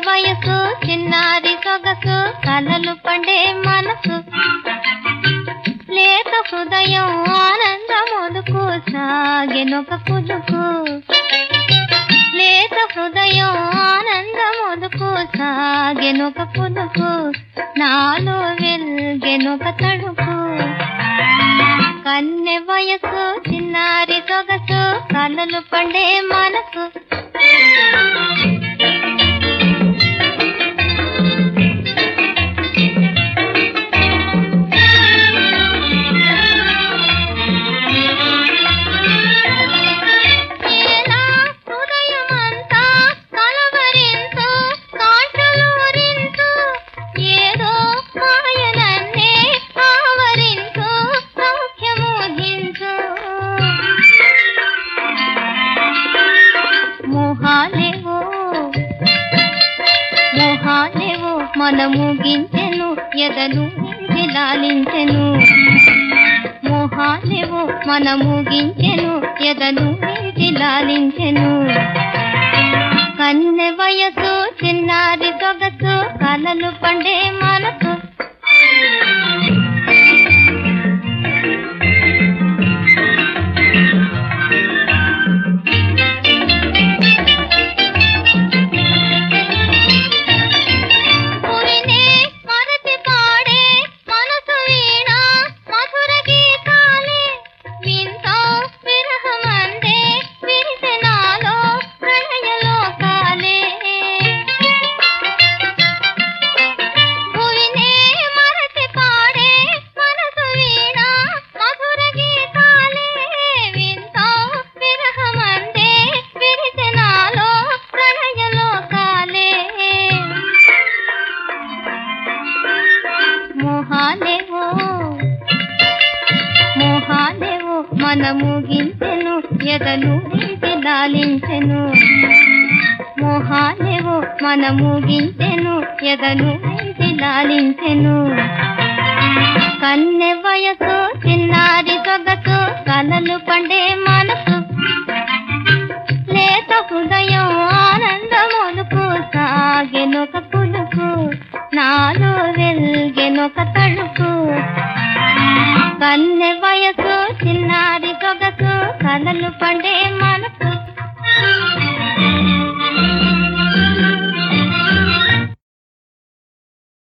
వయసు చిన్నారి సొగసు కలలు పండే మనసు లేత హృదయం ఆనందముదుకు సాగెనొక కుదుకు లేత హృదయం ఆనందముదుకు సాగెనొక కుదుకు నాలో వెల్గెనొక తడుకు కన్నె వయసు చిన్నారి సొగసు కలలు పండే మనసు ఏలా హృదయమంతా కలవరించు కాంటలూరించు ఏదో మాయనన్నే ఆవరించు సౌఖ్యమోహించు మోహాలేవో మోహాలేవో మనము గించెను ఎదను లాలించెను మోహాలేవో మనము గించెను ఎదను లాలించెను కన్నె వయసు చిన్నారి సొగసు కలలు పండే మనసు పురినే మరచి పాడే మనసు వీణ మధుర గీతాలే వింతో విరహమందే విరిసె నాలో ప్రణయలోకాలే భువినే మరచి పాడే మనసు వీణ మధుర గీతాలే వింతో విరహమందే విరిసె నాలో ప్రణయలోకాలే మోహాలేవో మోహాలేవో మనము గించెను ఎదను వీసి లాలించెను మోహాలేవో మనము గించెను ఎదను వీసి లాలించెను కన్నె వయసు చిన్నారి సొగసు కలలు పండే మనసు లేత హృదయం ఆనందములుకు సాగెనొక పులుకు నాలో వెల్గెనొక తడుకు కన్నె వయసు చిన్నారి సొగసు కలలు పండే